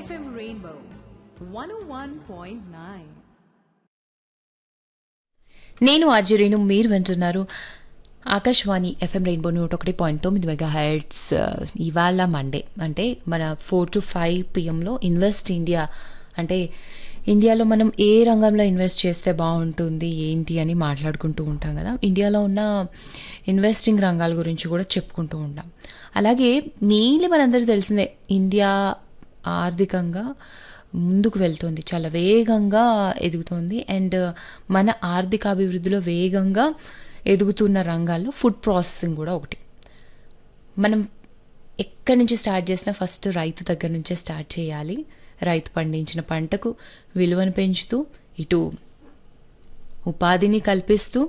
FM Rainbow 101.9. నేను ఆర్జురీను మీరు వింటున్నారు ఆకాశవాణి ఎఫ్ఎం రెయిన్బో నూట ఒకటి పాయింట్ తొమ్మిది మెగా హెడ్స్ ఇవాళ మండే అంటే మన ఫోర్ టు ఫైవ్ పిఎంలో ఇన్వెస్ట్ ఇండియా అంటే ఇండియాలో మనం ఏ రంగంలో ఇన్వెస్ట్ చేస్తే బాగుంటుంది ఏంటి అని మాట్లాడుకుంటూ ఉంటాం కదా ఇండియాలో ఉన్న ఇన్వెస్టింగ్ రంగాల గురించి కూడా చెప్పుకుంటూ ఉంటాం అలాగే మెయిన్లీ మనందరికీ తెలిసిందే ఇండియా ఆర్థికంగా ముందుకు వెళ్తుంది చాలా వేగంగా ఎదుగుతోంది అండ్ మన ఆర్థిక అభివృద్ధిలో వేగంగా ఎదుగుతున్న రంగాల్లో ఫుడ్ ప్రాసెసింగ్ కూడా ఒకటి మనం ఎక్కడి నుంచి స్టార్ట్ చేసినా ఫస్ట్ రైతు దగ్గర నుంచే స్టార్ట్ చేయాలి రైతు పండించిన పంటకు విలువను పెంచుతూ ఇటు ఉపాధిని కల్పిస్తూ